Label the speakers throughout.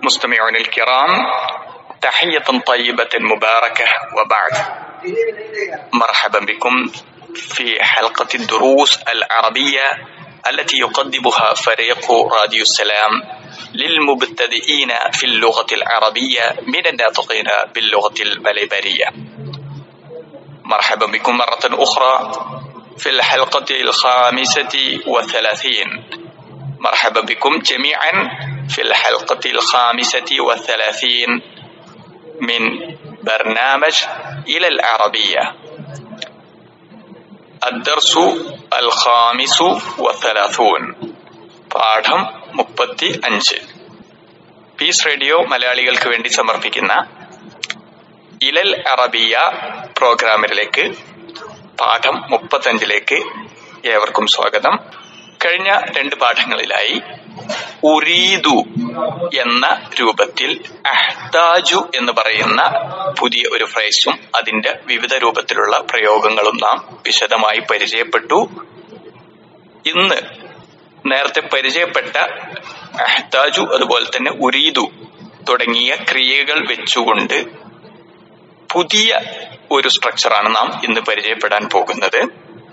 Speaker 1: مستمعون الكرام تحية طيبة مباركة وبعد مرحبا بكم في حلقة الدروس العربية التي يقدمها فريق راديو السلام للمبتدئين في اللغة العربية من الناطقين باللغة المليبرية مرحبا بكم مرة أخرى في الحلقة الخامسة والثلاثين مرحبا بكم جميعا في الحلقة الخامسة والثلاثين من برنامج إلى العربية الدرس الخامس والثلاثون പാഠം മുപ്പത്തി അഞ്ച് പീസ് റേഡിയോ മലയാളികൾക്ക് വേണ്ടി സമർപ്പിക്കുന്ന ഇലൽ അറബിയ പ്രോഗ്രാമിലേക്ക് പാഠം മുപ്പത്തഞ്ചിലേക്ക് ഏവർക്കും സ്വാഗതം കഴിഞ്ഞ രണ്ട് പാഠങ്ങളിലായി ഉരീദു എന്ന രൂപത്തിൽ അഹ്താജു എന്ന് പറയുന്ന പുതിയ ഒരു ഫ്രേസും അതിന്റെ വിവിധ രൂപത്തിലുള്ള പ്രയോഗങ്ങളും നാം വിശദമായി പരിചയപ്പെട്ടു ഇന്ന് നേരത്തെ പരിചയപ്പെട്ട അഹ്താജു അതുപോലെ തന്നെ ഉരീദു തുടങ്ങിയ ക്രിയകൾ വെച്ചുകൊണ്ട് പുതിയ ഒരു സ്ട്രക്ചറാണ് നാം ഇന്ന് പരിചയപ്പെടാൻ പോകുന്നത്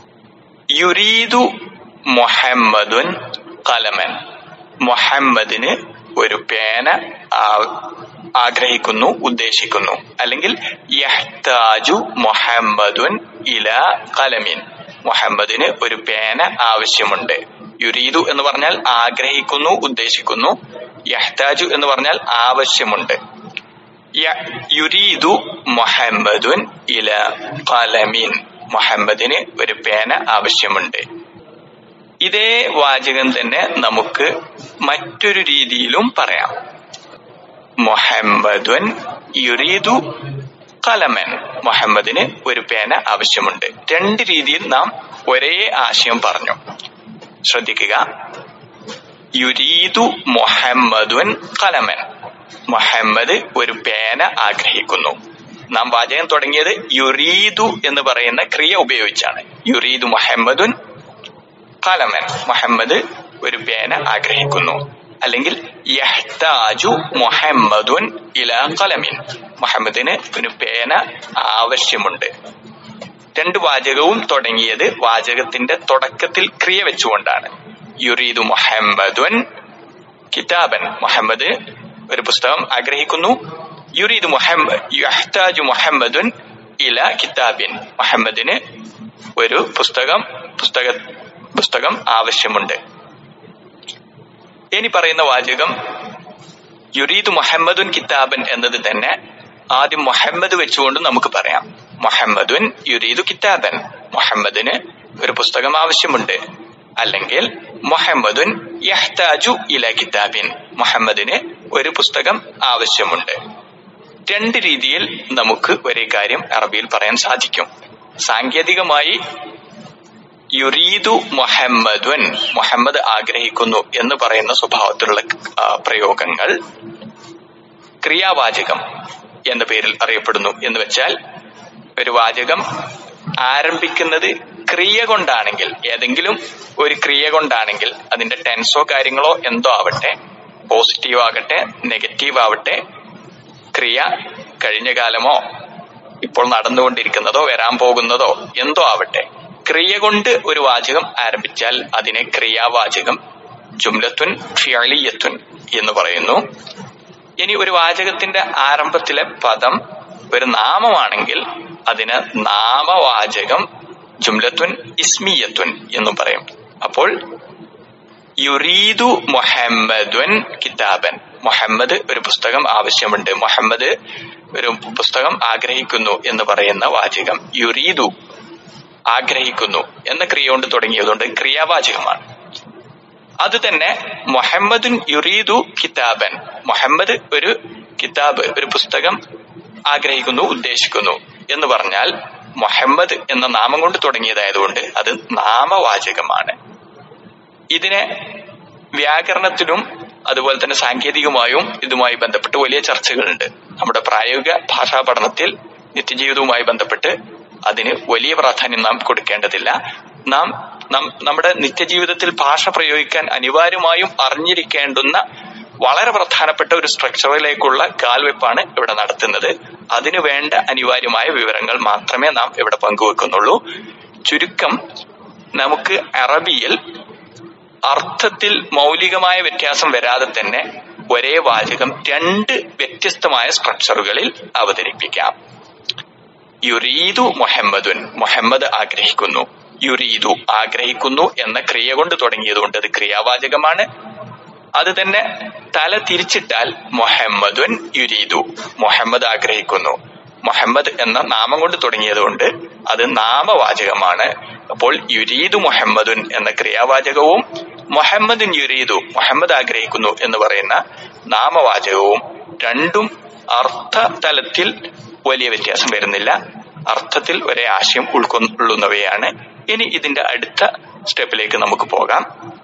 Speaker 1: യുരീദു മുഹമ്മദുൻ കലമൻ മുഹമ്മദിന് ഒരു പേന ആഗ്രഹിക്കുന്നു ഉദ്ദേശിക്കുന്നു അല്ലെങ്കിൽ യഹ്താജു മുഹമ്മദുൻ ഇല കലമിൻ മുഹമ്മദിന് ഒരു പേന ആവശ്യമുണ്ട് യുരീദു എന്ന് പറഞ്ഞാൽ ആഗ്രഹിക്കുന്നു ഉദ്ദേശിക്കുന്നു യഹ്താജു എന്ന് പറഞ്ഞാൽ ആവശ്യമുണ്ട് യുരീദു മുഹമ്മദുൻ ഇല കലമിൻ മുഹമ്മദിന് ഒരു പേന ആവശ്യമുണ്ട് ഇതേ വാചകം തന്നെ നമുക്ക് മറ്റൊരു രീതിയിലും പറയാം മുഹമ്മദുൻ യുരീദു കലമൻ മുഹമ്മദിന് ഒരു പേന ആവശ്യമുണ്ട് രണ്ട് രീതിയിൽ നാം ഒരേ ആശയം പറഞ്ഞു ശ്രദ്ധിക്കുക യുരീദു മുഹമ്മദുൻ കലമൻ മുഹമ്മദ് ഒരു പേന ആഗ്രഹിക്കുന്നു നാം വാചകം തുടങ്ങിയത് യുരീദു എന്ന് പറയുന്ന ക്രിയ ഉപയോഗിച്ചാണ് യുരീദു മുഹമ്മദുൻ കലമൻ മുഹമ്മദ് ഒരു പേന ആഗ്രഹിക്കുന്നു അല്ലെങ്കിൽ യഹ്താജു മുഹമ്മദുൻ ഇല കലമിൻ മുഹമ്മദിന് ഒരു പേന ആവശ്യമുണ്ട് രണ്ട് വാചകവും തുടങ്ങിയത് വാചകത്തിന്റെ തുടക്കത്തിൽ ക്രിയ വെച്ചുകൊണ്ടാണ് യുരീദു മുഹമ്മദുൻ കിതാബൻ മുഹമ്മദ് ഒരു പുസ്തകം ആഗ്രഹിക്കുന്നു യുരീദ് മുഹമ്മദ് യഹ്താജു മുഹമ്മദുൻ ഇല കിതാബിൻ മുഹമ്മദിന് ഒരു പുസ്തകം പുസ്തക പുസ്തകം ആവശ്യമുണ്ട് ഇനി പറയുന്ന വാചകം യുരീദ് മുഹമ്മദുൻ കിതാബൻ എന്നത് തന്നെ ആദ്യം മുഹമ്മദ് വെച്ചുകൊണ്ട് നമുക്ക് പറയാം മുഹമ്മദുൻ യുരീദു കിതാബൻ മുഹമ്മദിന് ഒരു പുസ്തകം ആവശ്യമുണ്ട് അല്ലെങ്കിൽ മുഹമ്മദുൻ യഹ്താജു ഇല കിതാബിൻ മുഹമ്മദിന് ഒരു പുസ്തകം ആവശ്യമുണ്ട് രണ്ട് രീതിയിൽ നമുക്ക് ഒരേ കാര്യം അറബിയിൽ പറയാൻ സാധിക്കും സാങ്കേതികമായി യുരീദു മുഹമ്മദുൻ മുഹമ്മദ് ആഗ്രഹിക്കുന്നു എന്ന് പറയുന്ന സ്വഭാവത്തിലുള്ള പ്രയോഗങ്ങൾ ക്രിയാവാചകം എന്ന പേരിൽ അറിയപ്പെടുന്നു എന്ന് വെച്ചാൽ ഒരു വാചകം ആരംഭിക്കുന്നത് ക്രിയ കൊണ്ടാണെങ്കിൽ ഏതെങ്കിലും ഒരു ക്രിയ കൊണ്ടാണെങ്കിൽ അതിന്റെ ടെൻസോ കാര്യങ്ങളോ എന്തോ ആവട്ടെ പോസിറ്റീവ് ആകട്ടെ നെഗറ്റീവ് ആവട്ടെ ക്രിയ കഴിഞ്ഞ കാലമോ ഇപ്പോൾ നടന്നുകൊണ്ടിരിക്കുന്നതോ വരാൻ പോകുന്നതോ എന്തോ ആവട്ടെ ക്രിയ കൊണ്ട് ഒരു വാചകം ആരംഭിച്ചാൽ അതിനെ ക്രിയാവാചകം ജുംലത്തുൻ ഫിയലിയത്തുൻ എന്ന് പറയുന്നു ഇനി ഒരു വാചകത്തിന്റെ ആരംഭത്തിലെ പദം ഒരു നാമമാണെങ്കിൽ അതിന് നാമവാചകം ജുംലത്തുൻ ഇസ്മിയത്തുൻ എന്നും പറയും അപ്പോൾ യുരീദു മുഹമ്മദുൻ കിതാബൻ മുഹമ്മദ് ഒരു പുസ്തകം ആവശ്യമുണ്ട് മുഹമ്മദ് ഒരു പുസ്തകം ആഗ്രഹിക്കുന്നു എന്ന് പറയുന്ന വാചകം യുരീദു ആഗ്രഹിക്കുന്നു എന്ന ക്രിയ കൊണ്ട് തുടങ്ങിയതുകൊണ്ട് ക്രിയാവാചകമാണ് അത് തന്നെ മുഹമ്മദുൻ യുരീദു കിതാബൻ മുഹമ്മദ് ഒരു കിതാബ് ഒരു പുസ്തകം ആഗ്രഹിക്കുന്നു ഉദ്ദേശിക്കുന്നു എന്ന് പറഞ്ഞാൽ മുഹമ്മദ് എന്ന നാമം കൊണ്ട് തുടങ്ങിയതായതുകൊണ്ട് അത് നാമവാചകമാണ് ഇതിനെ വ്യാകരണത്തിലും അതുപോലെ തന്നെ സാങ്കേതികമായും ഇതുമായി ബന്ധപ്പെട്ട് വലിയ ചർച്ചകളുണ്ട് നമ്മുടെ പ്രായോഗിക ഭാഷാ പഠനത്തിൽ നിത്യജീവിതവുമായി ബന്ധപ്പെട്ട് അതിന് വലിയ പ്രാധാന്യം നാം കൊടുക്കേണ്ടതില്ല നാം നം- നമ്മുടെ നിത്യജീവിതത്തിൽ ഭാഷ പ്രയോഗിക്കാൻ അനിവാര്യമായും അറിഞ്ഞിരിക്കേണ്ടുന്ന വളരെ പ്രധാനപ്പെട്ട ഒരു സ്ട്രക്ചറിലേക്കുള്ള കാൽവെപ്പാണ് ഇവിടെ നടത്തുന്നത് അതിനു വേണ്ട അനിവാര്യമായ വിവരങ്ങൾ മാത്രമേ നാം ഇവിടെ പങ്കുവെക്കുന്നുള്ളൂ ചുരുക്കം നമുക്ക് അറബിയിൽ അർത്ഥത്തിൽ മൗലികമായ വ്യത്യാസം വരാതെ തന്നെ ഒരേ വാചകം രണ്ട് വ്യത്യസ്തമായ സ്ട്രക്ചറുകളിൽ അവതരിപ്പിക്കാം യുരീദു മുഹമ്മദുൻ മുഹമ്മദ് ആഗ്രഹിക്കുന്നു യുരീദു ആഗ്രഹിക്കുന്നു എന്ന ക്രിയ കൊണ്ട് തുടങ്ങിയതുകൊണ്ട് അത് ക്രിയാവാചകമാണ് അത് തന്നെ തല തിരിച്ചിട്ടാൽ മുഹമ്മദുൻ യുരീദു മുഹമ്മദ് ആഗ്രഹിക്കുന്നു മുഹമ്മദ് എന്ന നാമം കൊണ്ട് തുടങ്ങിയതുകൊണ്ട് അത് നാമവാചകമാണ് അപ്പോൾ യുരീദു മുഹമ്മദുൻ എന്ന ക്രിയാവാചകവും മുഹമ്മദുൻ യുരീദു മുഹമ്മദ് ആഗ്രഹിക്കുന്നു എന്ന് പറയുന്ന നാമവാചകവും രണ്ടും അർത്ഥ തലത്തിൽ വലിയ വ്യത്യാസം വരുന്നില്ല അർത്ഥത്തിൽ ഒരേ ആശയം ഉൾക്കൊള്ളുന്നവയാണ് ഇനി ഇതിന്റെ അടുത്ത സ്റ്റെപ്പിലേക്ക് നമുക്ക് പോകാം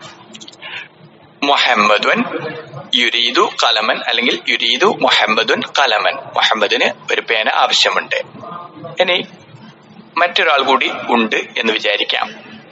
Speaker 1: മുഹമ്മദുൻ യുരീദു കലമൻ അല്ലെങ്കിൽ യുരീദു മുഹമ്മദുൻ കലമൻ മുഹമ്മദിന് ഒരു പേന ആവശ്യമുണ്ട് ഇനി മറ്റൊരാൾ കൂടി ഉണ്ട് എന്ന് വിചാരിക്കാം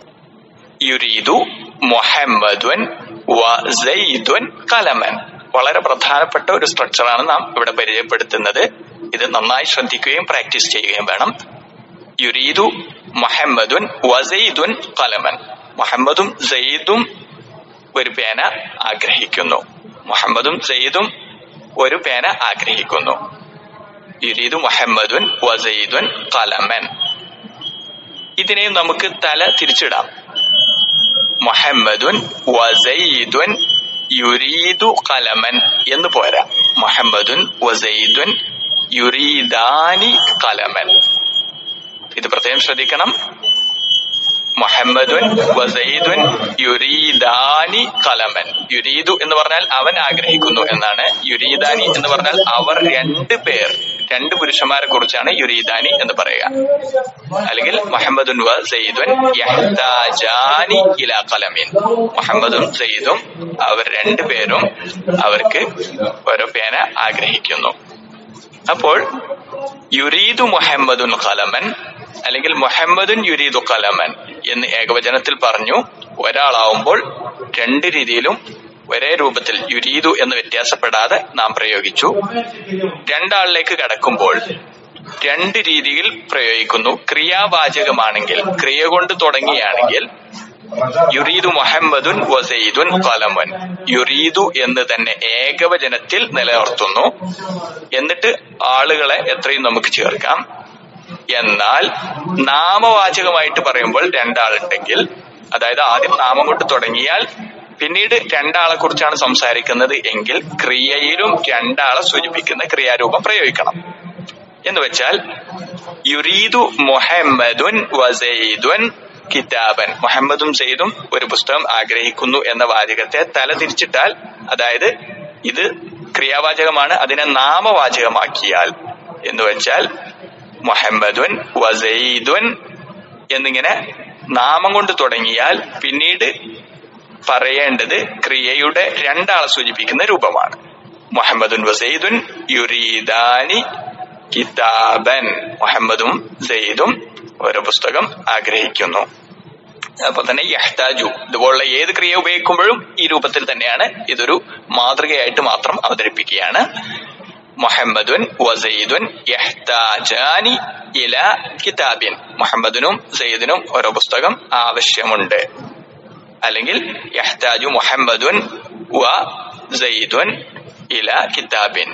Speaker 1: യുരീദു മുഹമ്മദുൻ വസൈദുൻ കലമൻ വളരെ പ്രധാനപ്പെട്ട ഒരു സ്ട്രക്ചറാണ് നാം ഇവിടെ പരിചയപ്പെടുത്തുന്നത് ഇത് നന്നായി ശ്രദ്ധിക്കുകയും പ്രാക്ടീസ് ചെയ്യുകയും വേണം യുരീദു മുഹമ്മദുൻ വസൈദുൻ കലമൻ മുഹമ്മദും സെയ്ദും ഒരു പേന ആഗ്രഹിക്കുന്നു മുഹമ്മദും സെയ്ദും ഒരു പേന ആഗ്രഹിക്കുന്നു യുരീദു മുഹമ്മദുൻ വസൈദുൻ കലമൻ ഇതിനെയും നമുക്ക് തല തിരിച്ചിടാം മുഹമ്മദുൻ വസൈദുൻ യുരീദു കലമൻ എന്ന് പോരാ മുഹമ്മദുൻ വസൈദുൻ യുരീദാനി കലമൻ ഇത് പ്രത്യേകം ശ്രദ്ധിക്കണം മുഹമ്മദുൻ വസൈദുൻ യുരീദാനി കലമൻ യുരീദു എന്ന് പറഞ്ഞാൽ അവൻ ആഗ്രഹിക്കുന്നു എന്നാണ് യുരീദാനി എന്ന് പറഞ്ഞാൽ അവർ രണ്ട് പേർ രണ്ട് പുരുഷന്മാരെ കുറിച്ചാണ് യുരീദാനി എന്ന് പറയുക അല്ലെങ്കിൽ മുഹമ്മദുൻ വ സയ്യിദുൻ യഹ്താജാനി ഇലാ കലമിൻ മുഹമ്മദും സയ്യിദും അവർ രണ്ടുപേരും അവർക്ക് ഓരോ പേന ആഗ്രഹിക്കുന്നു അപ്പോൾ യുരീദു മുഹമ്മദുൻ കലമൻ അല്ലെങ്കിൽ മുഹമ്മദുൻ യുരീദു കലമൻ എന്ന് ഏകവചനത്തിൽ പറഞ്ഞു ഒരാളാവുമ്പോൾ രണ്ട് രീതിയിലും ഒരേ രൂപത്തിൽ യുരീദു എന്ന് വ്യത്യാസപ്പെടാതെ നാം പ്രയോഗിച്ചു രണ്ടാളിലേക്ക് കടക്കുമ്പോൾ രണ്ട് രീതിയിൽ പ്രയോഗിക്കുന്നു ക്രിയാവാചകമാണെങ്കിൽ ക്രിയ കൊണ്ട് തുടങ്ങിയാണെങ്കിൽ യുറീദു മുഹമ്മദുൻ വസൈദുൻ കലമൻ യുറീദു എന്ന് തന്നെ ഏകവചനത്തിൽ നിലനിർത്തുന്നു എന്നിട്ട് ആളുകളെ എത്രയും നമുക്ക് ചേർക്കാം എന്നാൽ നാമവാചകമായിട്ട് പറയുമ്പോൾ രണ്ടാളുണ്ടെങ്കിൽ അതായത് ആദ്യം നാമം കൊണ്ട് തുടങ്ങിയാൽ പിന്നീട് രണ്ടാളെ കുറിച്ചാണ് സംസാരിക്കുന്നത് എങ്കിൽ ക്രിയയിലും രണ്ടാളെ സൂചിപ്പിക്കുന്ന ക്രിയാരൂപം പ്രയോഗിക്കണം എന്ന് വെച്ചാൽ യുരീദു മുഹമ്മദുൻ വസൈദുൻ കിതാബൻ മുഹമ്മദും സെയ്ദും ഒരു പുസ്തകം ആഗ്രഹിക്കുന്നു എന്ന വാചകത്തെ തല തിരിച്ചിട്ടാൽ അതായത് ഇത് ക്രിയാവാചകമാണ് അതിനെ നാമവാചകമാക്കിയാൽ എന്ന് വെച്ചാൽ മുഹമ്മദുൻ വസൈദുൻ എന്നിങ്ങനെ നാമം കൊണ്ട് തുടങ്ങിയാൽ പിന്നീട് പറയേണ്ടത് ക്രിയയുടെ രണ്ടാളെ സൂചിപ്പിക്കുന്ന രൂപമാണ് മുഹമ്മദുൻ വസൈദുൻ യുരീദാനി കിതാബൻ മുഹമ്മദും സെയ്ദും ഓരോ പുസ്തകം ആഗ്രഹിക്കുന്നു അപ്പൊ തന്നെ യഹ്താജു ഇതുപോലുള്ള ഏത് ക്രിയ ഉപയോഗിക്കുമ്പോഴും ഈ രൂപത്തിൽ തന്നെയാണ് ഇതൊരു മാതൃകയായിട്ട് മാത്രം അവതരിപ്പിക്കുകയാണ് മുഹമ്മദുൻ വസൈദുൻ യഹ്താജാനി ഇല കിതാബിൻ മുഹമ്മദിനും സയ്യിദിനും ഓരോ പുസ്തകം ആവശ്യമുണ്ട് അല്ലെങ്കിൽ യഹ്താജു മുഹമ്മദുൻ വ സയ്യിദുൻ ഇല കിതാബിൻ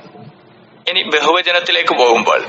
Speaker 1: ഇനി ബഹുവചനത്തിലേക്ക് പോകുമ്പോൾ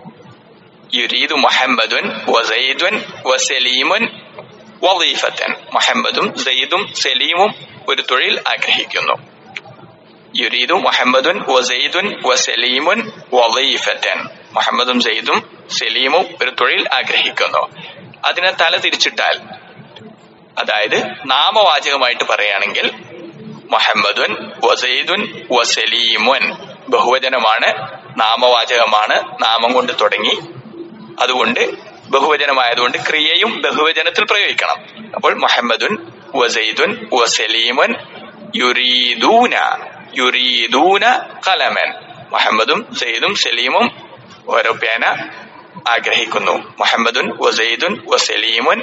Speaker 1: യുരീദു മുഹമ്മദുൻ വസൈദുൻ വസലീമുൻ വദീഫത്തൻ മുഹമ്മദും സയ്യിദും സലീമും ഒരു തൊഴിൽ ആഗ്രഹിക്കുന്നു യുരീദു മുഹമ്മദുൻ വസൈദുൻ വസലീമുൻ വദീഫത്തൻ മുഹമ്മദും സയ്യിദും സലീമും ഒരു തൊഴിൽ ആഗ്രഹിക്കുന്നു അതിനെ തല തിരിച്ചിട്ടാൽ അതായത് നാമവാചകമായിട്ട് പറയുകയാണെങ്കിൽ മുഹമ്മദുൻ വസൈദുൻ വസലീമുൻ ബഹുവചനമാണ് നാമവാചകമാണ് നാമം കൊണ്ട് തുടങ്ങി അതുകൊണ്ട് ബഹുവചനമായതുകൊണ്ട് ക്രിയയും ബഹുവചനത്തിൽ പ്രയോഗിക്കണം അപ്പോൾ മുഹമ്മദുൻ വസൈദുൻ വസലീമുൻ യുരീദൂന യുരീദൂന കലമൻ മുഹമ്മദും സെയ്ദും സലീമും ഓരോ പേന ആഗ്രഹിക്കുന്നു മുഹമ്മദുൻ വസൈദുൻ വസലീമുൻ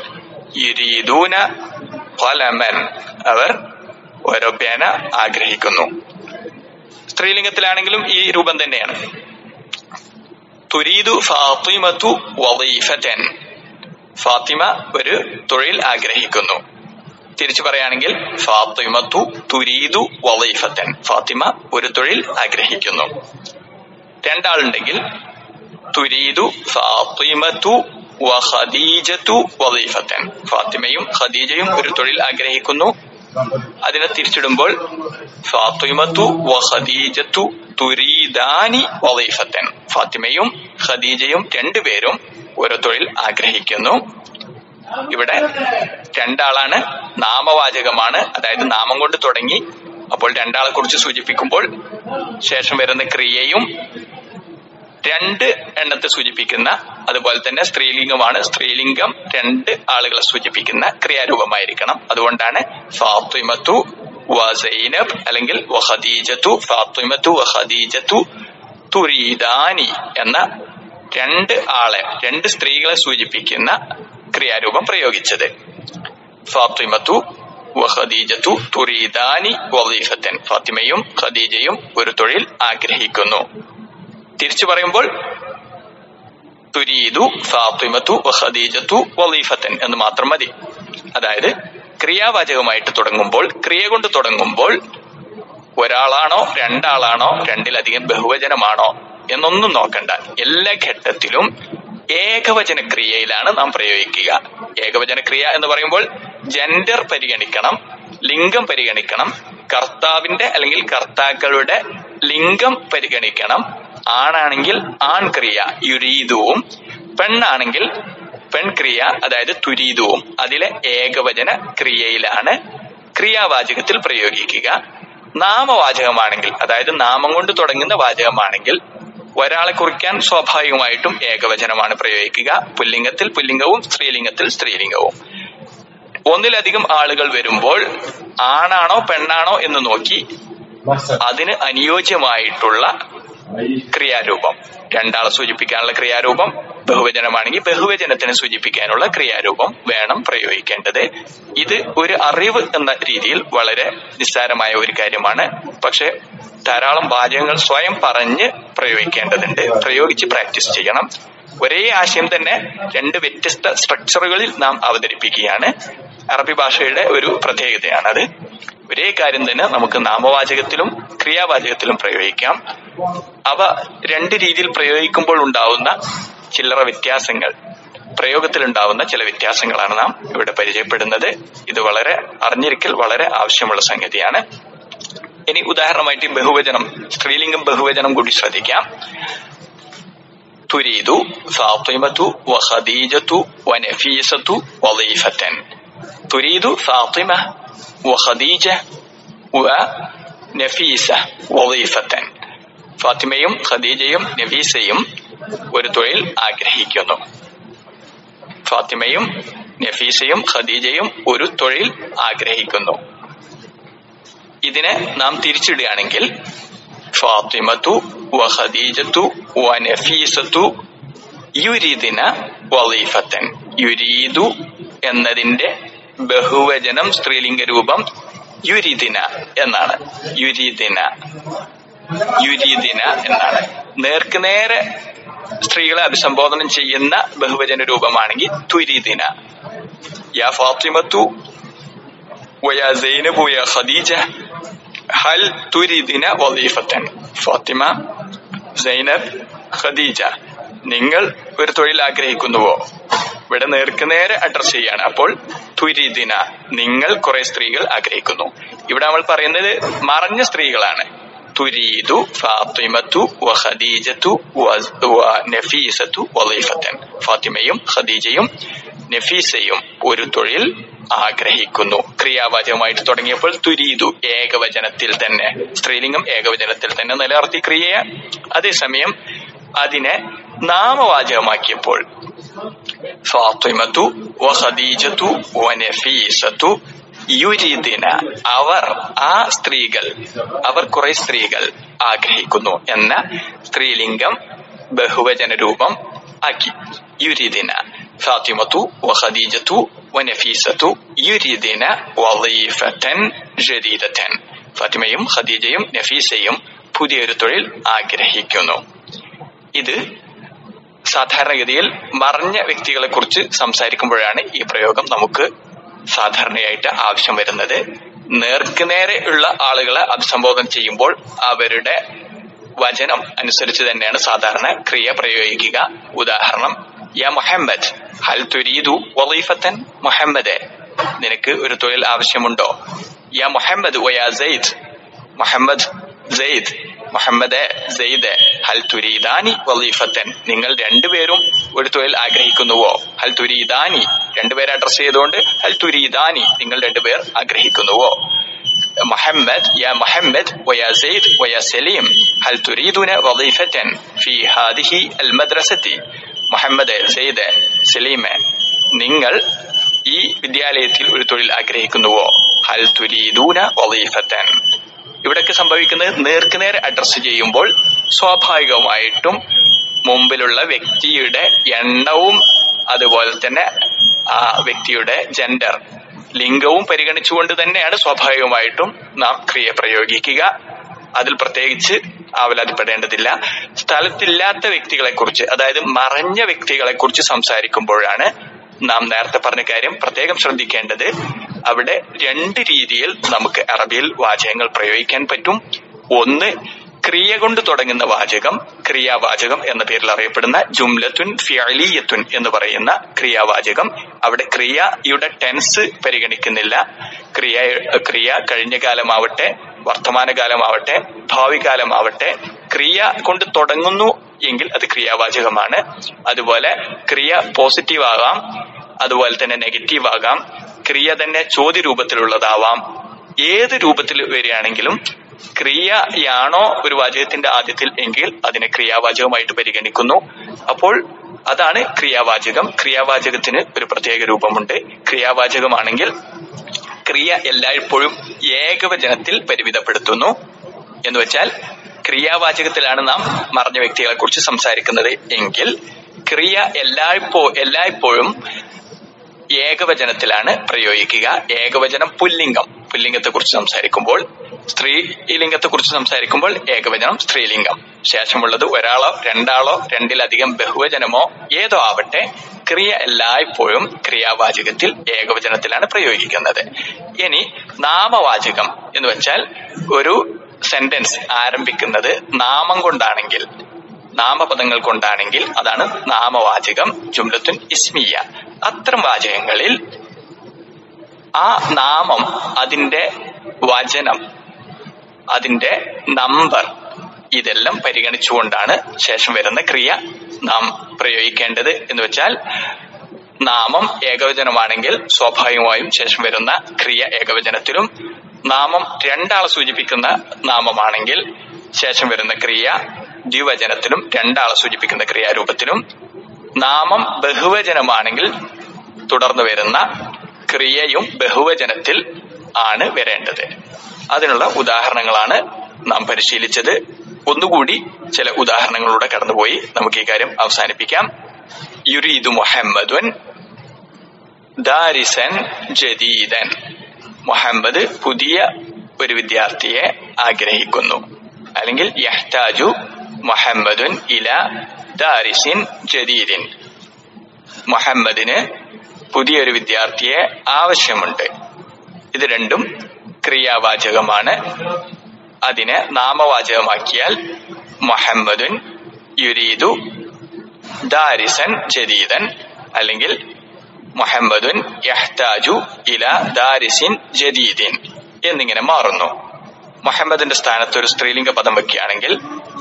Speaker 1: യുരീദൂന കലമൻ അവർ ഓരോ പേന ആഗ്രഹിക്കുന്നു സ്ത്രീലിംഗത്തിലാണെങ്കിലും ഈ രൂപം തന്നെയാണ് തുരീദു ഫാത്തിമത്തു വദീഫതൻ ഫാത്തിമ ഒരു തൊഴിൽ ആഗ്രഹിക്കുന്നു തിരിച്ചു പറയുകയാണെങ്കിൽ ഫാത്തിമത്തു തുരീദു വദീഫത്തൻ ഫാത്തിമ ഒരു തൊഴിൽ ആഗ്രഹിക്കുന്നു രണ്ടാളുണ്ടെങ്കിൽ തുരീദു ഫാത്തിമത്തു വ ഖദീജത്തു വദീഫത്തൻ ഫാത്തിമയും ഖദീജയും ഒരു തൊഴിൽ ആഗ്രഹിക്കുന്നു അതിനെ തിരിച്ചിടുമ്പോൾ ഫാത്തിമത്തു വ ഖദീജത്തു തുരീദാനി വദീഫത്തൻ ഫാത്തിമയും ഖദീജയും രണ്ടുപേരും ഒരു തൊഴിൽ ആഗ്രഹിക്കുന്നു ഇവിടെ രണ്ടാളാണ് നാമവാചകമാണ് അതായത് നാമം കൊണ്ട് തുടങ്ങി അപ്പോൾ രണ്ടാളെ കുറിച്ച് സൂചിപ്പിക്കുമ്പോൾ ശേഷം വരുന്ന ക്രിയയും രണ്ട് എണ്ണത്തെ സൂചിപ്പിക്കുന്ന അതുപോലെ തന്നെ സ്ത്രീലിംഗമാണ് സ്ത്രീലിംഗം രണ്ട് ആളുകളെ സൂചിപ്പിക്കുന്ന ക്രിയാരൂപമായിരിക്കണം അതുകൊണ്ടാണ് ഫാത്തിമത്തു വ സൈനബ് അല്ലെങ്കിൽ വഹദീജത്തു ഫാത്തിമത്തു വഹദീജത്തു തുരീദാനി എന്ന രണ്ട് ആളെ രണ്ട് സ്ത്രീകളെ സൂചിപ്പിക്കുന്ന ക്രിയാരൂപം പ്രയോഗിച്ചത് ഫാത്തിമത്തു വഹദീജത്തു തുരീദാനി വദീഫത്തൻ ഫാത്തിമയും ഖദീജയും ഒരു തൊഴിൽ ആഗ്രഹിക്കുന്നു തിരിച്ചു പറയുമ്പോൾ തുരീദു ഫാത്തിമത്തു വഹദീജത്തു വദീഫത്തൻ എന്ന് മാത്രം മതി അതായത് ക്രിയാവാചകമായിട്ട് തുടങ്ങുമ്പോൾ ക്രിയ കൊണ്ട് തുടങ്ങുമ്പോൾ ഒരാളാണോ രണ്ടാളാണോ രണ്ടിലധികം ബഹുവചനമാണോ എന്നൊന്നും നോക്കണ്ട എല്ലാ ഘട്ടത്തിലും ഏകവചന ക്രിയയിലാണ് നാം പ്രയോഗിക്കുക ഏകവചന ക്രിയ എന്ന് പറയുമ്പോൾ ജെൻഡർ പരിഗണിക്കണം ലിംഗം പരിഗണിക്കണം കർത്താവിന്റെ അല്ലെങ്കിൽ കർത്താക്കളുടെ ലിംഗം പരിഗണിക്കണം ആണാണെങ്കിൽ ആൺക്രിയ യുരീതുവും പെണ്ണാണെങ്കിൽ പെൺക്രിയ അതായത് തുരീതുവും അതിലെ ഏകവചന ക്രിയയിലാണ് ക്രിയാവാചകത്തിൽ പ്രയോഗിക്കുക നാമവാചകമാണെങ്കിൽ അതായത് നാമം കൊണ്ട് തുടങ്ങുന്ന വാചകമാണെങ്കിൽ ഒരാളെ കുറിക്കാൻ സ്വാഭാവികമായിട്ടും ഏകവചനമാണ് പ്രയോഗിക്കുക പുല്ലിംഗത്തിൽ പുല്ലിംഗവും സ്ത്രീലിംഗത്തിൽ സ്ത്രീലിംഗവും ഒന്നിലധികം ആളുകൾ വരുമ്പോൾ ആണാണോ പെണ്ണാണോ എന്ന് നോക്കി അതിന് അനുയോജ്യമായിട്ടുള്ള ക്രിയാരൂപം രണ്ടാളെ സൂചിപ്പിക്കാനുള്ള ക്രിയാരൂപം ബഹുവചനമാണെങ്കിൽ ബഹുവചനത്തിനെ സൂചിപ്പിക്കാനുള്ള ക്രിയാരൂപം വേണം പ്രയോഗിക്കേണ്ടത് ഇത് ഒരു അറിവ് എന്ന രീതിയിൽ വളരെ നിസ്സാരമായ ഒരു കാര്യമാണ് പക്ഷെ ധാരാളം വാചകങ്ങൾ സ്വയം പറഞ്ഞ് പ്രയോഗിക്കേണ്ടതുണ്ട് പ്രയോഗിച്ച് പ്രാക്ടീസ് ചെയ്യണം ഒരേ ആശയം തന്നെ രണ്ട് വ്യത്യസ്ത സ്ട്രക്ചറുകളിൽ നാം അവതരിപ്പിക്കുകയാണ് അറബി ഭാഷയുടെ ഒരു പ്രത്യേകതയാണത് ഒരേ കാര്യം തന്നെ നമുക്ക് നാമവാചകത്തിലും ക്രിയാവാചകത്തിലും പ്രയോഗിക്കാം അവ രണ്ട് രീതിയിൽ പ്രയോഗിക്കുമ്പോൾ ഉണ്ടാവുന്ന ചില്ലറ വ്യത്യാസങ്ങൾ പ്രയോഗത്തിൽ ഉണ്ടാവുന്ന ചില വ്യത്യാസങ്ങളാണ് നാം ഇവിടെ പരിചയപ്പെടുന്നത് ഇത് വളരെ അറിഞ്ഞിരിക്കൽ വളരെ ആവശ്യമുള്ള സംഗതിയാണ് ഇനി ഉദാഹരണമായിട്ട് ഈ ബഹുവചനം സ്ത്രീലിംഗം ബഹുവചനം കൂടി ശ്രദ്ധിക്കാം തുരീദു ഫാത്തിമത്തു വഖദീജത്തു വനഫീസത്തു വദീഫത്തൻ തുരീദു ഫാത്തിമ വഖദീജ വനഫീസ വദീഫത്തൻ ഫാത്തിമയും ഖദീജയും നഫീസയും ഒരു തൊഴിൽ ആഗ്രഹിക്കുന്നു ഫാത്തിമയും നഫീസയും ഖദീജയും ഒരു തൊഴിൽ ആഗ്രഹിക്കുന്നു ഇതിനെ നാം തിരിച്ചിടുകയാണെങ്കിൽ ഫാത്തിമത്തു വഖദീജത്തു വനഫീസത്തു യുരീദിന വലീഫത്തൻ യുരീദു എന്നതിന്റെ ബഹുവചനം സ്ത്രീലിംഗ രൂപം യുരിദിന എന്നാണ് യുരീദിന യുരീദിന എന്നാണ് നേർക്ക് നേരെ സ്ത്രീകളെ അഭിസംബോധന ചെയ്യുന്ന ബഹുവചന രൂപമാണെങ്കിൽ തുരീദിന യാ ഫാത്തിമത്തു വയാ സൈനബു യാ ഖദീജ ഹൽ തുരീദിന വദീഫത്തൻ ഫാത്തിമ സൈനബ് ഖദീജ നിങ്ങൾ ഒരു തൊഴിൽ ആഗ്രഹിക്കുന്നുവോ ഇവിടെ നേർക്ക് നേരെ അഡ്രസ് ചെയ്യാണ് അപ്പോൾ തുരീദിന നിങ്ങൾ കുറെ സ്ത്രീകൾ ആഗ്രഹിക്കുന്നു ഇവിടെ നമ്മൾ പറയുന്നത് മറഞ്ഞ സ്ത്രീകളാണ് തുരീദു ഫാത്തിമത്തു വഖദീജത്തു നഫീസത്തു വലീഫത്തൻ ഫാത്തിമയും ഖദീജയും നഫീസയും ഒരു തൊഴിൽ ആഗ്രഹിക്കുന്നു ക്രിയാവാചകമായിട്ട് തുടങ്ങിയപ്പോൾ തുരീതു ഏകവചനത്തിൽ തന്നെ സ്ത്രീലിംഗം ഏകവചനത്തിൽ തന്നെ നിലനിർത്തി ക്രിയ അതേസമയം അതിനെ നാമവാചകമാക്കിയപ്പോൾ ഫാത്തിമത്തു വഖദീജത്തു വനഫീസത്തു യുരീദിന അവർ ആ സ്ത്രീകൾ അവർ കുറെ സ്ത്രീകൾ ആഗ്രഹിക്കുന്നു എന്ന സ്ത്രീലിംഗം ബഹുവചന രൂപം ആക്കി യുരീദിന ഫാത്തിമത്തു വഖദീജത്തു വനഫീസത്തു യുരീദിന വദീഫത്തൻ ജദീദത്തൻ ഫാത്തിമയും ഖദീജയും നഫീസയും പുതിയൊരു തൊഴിൽ ആഗ്രഹിക്കുന്നു ഇത് സാധാരണഗതിയിൽ മറഞ്ഞ വ്യക്തികളെ കുറിച്ച് സംസാരിക്കുമ്പോഴാണ് ഈ പ്രയോഗം നമുക്ക് സാധാരണയായിട്ട് ആവശ്യം വരുന്നത് നേർക്കുനേരെ ഉള്ള ആളുകളെ അഭിസംബോധന ചെയ്യുമ്പോൾ അവരുടെ വചനം അനുസരിച്ച് തന്നെയാണ് സാധാരണ ക്രിയ പ്രയോഗിക്കുക ഉദാഹരണം യാ മുഹമ്മദ് ഹൽ തുരീദു വലീഫത്തൻ മുഹമ്മദ് നിനക്ക് ഒരു തൊഴിൽ ആവശ്യമുണ്ടോ യാ മുഹമ്മദ് വയാ Zaid Muhammad Zaid Muhammad Zaid ഹൽ തുരീദാനി വലീഫത്തൻ നിങ്ങൾ രണ്ടുപേരും ഒരു തൊഴിൽ ആഗ്രഹിക്കുന്നുവോ ഹൽ തുരീദാനി രണ്ടുപേരെ അഡ്രസ് ചെയ്തുകൊണ്ട് ഹൽ തുരീദാനി നിങ്ങൾ രണ്ടുപേർ ആഗ്രഹിക്കുന്നുവോ محمد يا محمد ويا زيد ويا سليم هل تريدون وظيفة في هذه المدرسة മുഹമ്മദ് സെയ്ദ് സലീം നിങ്ങൾ ഈ വിദ്യാലയത്തിൽ ഒരു തൊഴിൽ ആഗ്രഹിക്കുന്നുവോ ഹൽ തുരീദൂന വലീഫത്തൻ ഇവിടൊക്കെ സംഭവിക്കുന്നത് നേർക്കുനേർ അഡ്രസ് ചെയ്യുമ്പോൾ സ്വാഭാവികമായിട്ടും മുമ്പിലുള്ള വ്യക്തിയുടെ എണ്ണവും അതുപോലെ തന്നെ ആ വ്യക്തിയുടെ ജെൻഡർ ലിംഗവും പരിഗണിച്ചുകൊണ്ട് തന്നെയാണ് സ്വാഭാവികമായിട്ടും നാം ക്രിയ പ്രയോഗിക്കുക അതിൽ പ്രത്യേകിച്ച് ആവലാതിപ്പെടേണ്ടതില്ല സ്ഥലത്തില്ലാത്ത വ്യക്തികളെ കുറിച്ച് അതായത് മറഞ്ഞ വ്യക്തികളെ കുറിച്ച് സംസാരിക്കുമ്പോഴാണ് നാം നേരത്തെ പറഞ്ഞ കാര്യം പ്രത്യേകം ശ്രദ്ധിക്കേണ്ടത് അവിടെ രണ്ട് രീതിയിൽ നമുക്ക് അറബിയിൽ വാചകങ്ങൾ പ്രയോഗിക്കാൻ പറ്റും ഒന്ന് ക്രിയ കൊണ്ട് തുടങ്ങുന്ന വാചകം ക്രിയാവാചകം എന്ന പേരിൽ അറിയപ്പെടുന്ന ജുംലത്തുൻ ഫിയലിയത്തുൻ എന്ന് പറയുന്ന ക്രിയാവാചകം അവിടെ ക്രിയയുടെ ടെൻസ് പരിഗണിക്കുന്നില്ല ക്രിയ ക്രിയ കഴിഞ്ഞ കാലമാവട്ടെ വർത്തമാനകാലമാവട്ടെ ഭാവി കാലമാവട്ടെ ക്രിയ കൊണ്ട് തുടങ്ങുന്നു എങ്കിൽ അത് ക്രിയാവാചകമാണ് അതുപോലെ ക്രിയ പോസിറ്റീവ് ആകാം അതുപോലെ തന്നെ നെഗറ്റീവ് ആകാം ക്രിയ തന്നെ ചോദ്യ രൂപത്തിലുള്ളതാവാം ഏത് രൂപത്തിൽ വരികയാണെങ്കിലും ക്രിയയാണോ ഒരു വാചകത്തിന്റെ ആദ്യത്തിൽ എങ്കിൽ അതിനെ ക്രിയാവാചകമായിട്ട് പരിഗണിക്കുന്നു അപ്പോൾ അതാണ് ക്രിയാവാചകം ക്രിയാവാചകത്തിന് ഒരു പ്രത്യേക രൂപമുണ്ട് ക്രിയാവാചകമാണെങ്കിൽ ക്രിയ എല്ലായ്പ്പോഴും ഏകവചനത്തിൽ പരിമിതപ്പെടുത്തുന്നു എന്ന് വെച്ചാൽ ക്രിയാവാചകത്തിലാണ് നാം മറഞ്ഞ വ്യക്തികളെ കുറിച്ച് സംസാരിക്കുന്നത് എങ്കിൽ ക്രിയ എല്ലായ്പ്പോ എല്ലായ്പ്പോഴും ഏകവചനത്തിലാണ് പ്രയോഗിക്കുക ഏകവചനം പുല്ലിംഗം പുല്ലിംഗത്തെ കുറിച്ച് സംസാരിക്കുമ്പോൾ സ്ത്രീ ലിംഗത്തെ കുറിച്ച് സംസാരിക്കുമ്പോൾ ഏകവചനം സ്ത്രീലിംഗം ശേഷമുള്ളത് ഒരാളോ രണ്ടാളോ രണ്ടിലധികം ബഹുവചനമോ ഏതോ ആവട്ടെ ക്രിയ എല്ലായ്പ്പോഴും ക്രിയാവാചകത്തിൽ ഏകവചനത്തിലാണ് പ്രയോഗിക്കുന്നത് ഇനി നാമവാചകം എന്ന് വെച്ചാൽ ഒരു സെന്റൻസ് ആരംഭിക്കുന്നത് നാമം കൊണ്ടാണെങ്കിൽ നാമപദങ്ങൾ കൊണ്ടാണെങ്കിൽ അതാണ് നാമവാചകം ജുംലത്തുൻ ഇസ്മിയ അത്തരം വാചകങ്ങളിൽ ആ നാമം അതിന്റെ വചനം അതിന്റെ നമ്പർ ഇതെല്ലാം പരിഗണിച്ചുകൊണ്ടാണ് ശേഷം വരുന്ന ക്രിയ നാം പ്രയോഗിക്കേണ്ടത് എന്ന് വെച്ചാൽ നാമം ഏകവചനമാണെങ്കിൽ സ്വാഭാവികമായും ശേഷം വരുന്ന ക്രിയ ഏകവചനത്തിലും നാമം രണ്ടാളെ സൂചിപ്പിക്കുന്ന നാമമാണെങ്കിൽ ശേഷം വരുന്ന ക്രിയ ദ്വിവചനത്തിലും രണ്ടാളെ സൂചിപ്പിക്കുന്ന ക്രിയാരൂപത്തിലും നാമം ബഹുവചനമാണെങ്കിൽ തുടർന്ന് വരുന്ന ക്രിയയും ബഹുവചനത്തിൽ ആണ് വരേണ്ടത് അതിനുള്ള ഉദാഹരണങ്ങളാണ് നാം പരിശീലിച്ചത് ഒന്നുകൂടി ചില ഉദാഹരണങ്ങളിലൂടെ കടന്നുപോയി നമുക്ക് ഈ കാര്യം അവസാനിപ്പിക്കാം യുരീദു മുഹമ്മദുൻ ദാരിസൻ ജദീദൻ മുഹമ്മദ് പുതിയ ഒരു വിദ്യാർത്ഥിയെ ആഗ്രഹിക്കുന്നു അല്ലെങ്കിൽ യഹ്താജു മുഹമ്മദുൻ ഇല ദാരിസിൻ ജദീദിൻ മുഹമ്മദിന് പുതിയൊരു വിദ്യാർത്ഥിയെ ആവശ്യമുണ്ട് ഇത് രണ്ടും ക്രിയാവാചകമാണ് അതിനെ നാമവാചകമാക്കിയാൽ മുഹമ്മദുൻ യുരീദു ദാരിസൻ ജദീദൻ അല്ലെങ്കിൽ മുഹമ്മദുൻ യഹ്താജു ഇല ദാരിസിൻ ജദീദിൻ എന്നിങ്ങനെ മാറുന്നു മുഹമ്മദിന്റെ സ്ഥാനത്ത് ഒരു സ്ത്രീലിംഗ പദം വെക്കുകയാണെങ്കിൽ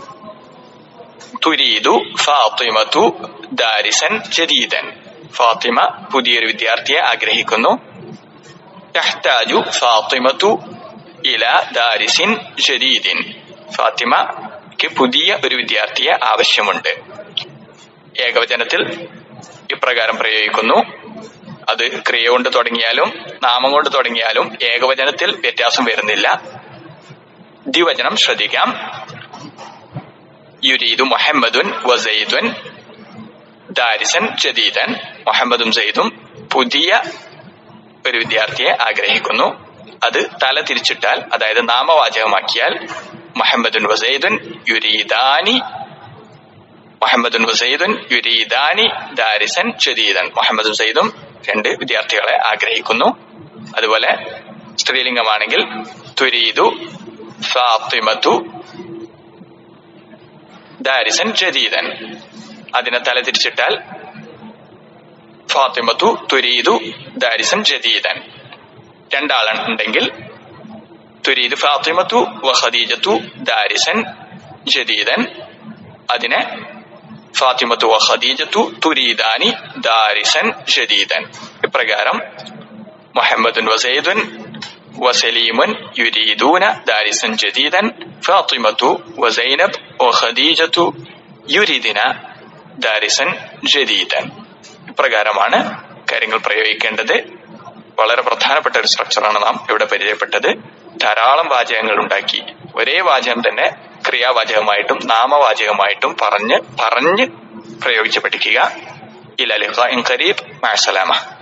Speaker 1: തുരീദു ഫാത്തിമതു ദാരിസൻ ജദീദൻ ഫാത്തിമ പുതിയൊരു വിദ്യാർത്ഥിയെ ആഗ്രഹിക്കുന്നു തഹ്താജു ഫാത്തിമതു ഇല ദാരിസിൻ ജദീദിൻ ഫാത്തിമയ്ക്ക് പുതിയ ഒരു വിദ്യാർത്ഥിയെ ആവശ്യമുണ്ട് ഏകവചനത്തിൽ ഇപ്രകാരം പ്രയോഗിക്കുന്നു അത് ക്രിയ കൊണ്ട് തുടങ്ങിയാലും നാമം കൊണ്ട് തുടങ്ങിയാലും ഏകവചനത്തിൽ വ്യത്യാസം വരുന്നില്ല ദ്വിവചനം ശ്രദ്ധിക്കാം യുരീദു മുഹമ്മദുൻ വസൈദുൻ ദാരിസൻ ജദീദൻ മുഹമ്മദും സെയ്ദും പുതിയ ഒരു വിദ്യാർത്ഥിയെ ആഗ്രഹിക്കുന്നു അത് തല തിരിച്ചിട്ടാൽ അതായത് നാമവാചകമാക്കിയാൽ മുഹമ്മദുൻ വസൈദുൻ യുരീദാനി മുഹമ്മദുൻ വസൈദുൻ യുരീദാനി ദാരിസൻ ജദീദൻ മുഹമ്മദും സൈദും രണ്ട് വിദ്യാർത്ഥികളെ ആഗ്രഹിക്കുന്നു അതുപോലെ സ്ത്രീലിംഗമാണെങ്കിൽ തുരീദു ഫാത്തിമത്തു ദാരിസൻ ജദീദൻ അതിനെ തലതിരിച്ചിട്ടാൽ ഫാത്തിമത്തു തുരീദു ദാരിസൻ ജദീദൻ രണ്ടാളുണ്ടെങ്കിൽ തുരീദ് ഫാത്തിമത്തു വ ഖദീജത്തു ദാരിസൻ ജദീദൻ അതിനെ ഫാത്തിമത്തു വ ഖദീജത്തു തുരീദാനി ദാരിസൻ ജദീദൻ ഇപ്രകാരം മുഹമ്മദുൻ വസൈദുൻ വസലീമുൻ യുരീദൂന ദാരിസൻ ജദീദൻ ഫാത്തിമത്തു വസൈനബ് വഖദീജത്തു യുരീദിന ദാരിസൻ ജദീദൻ ഇപ്രകാരമാണ് കാര്യങ്ങൾ പ്രയോഗിക്കേണ്ടത് വളരെ പ്രധാനപ്പെട്ട ഒരു സ്ട്രക്ചറാണ് നാം ഇവിടെ പരിചയപ്പെട്ടത് ധാരാളം വാചകങ്ങൾ ഉണ്ടാക്കി ഒരേ വാചകം തന്നെ ക്രിയാവാചകമായിട്ടും നാമവാചകമായിട്ടും പറഞ്ഞ് പറഞ്ഞ് പ്രയോഗിച്ച് പഠിക്കുക ഇലാലിഖ ഇൻ കരീബ് മാസലാമ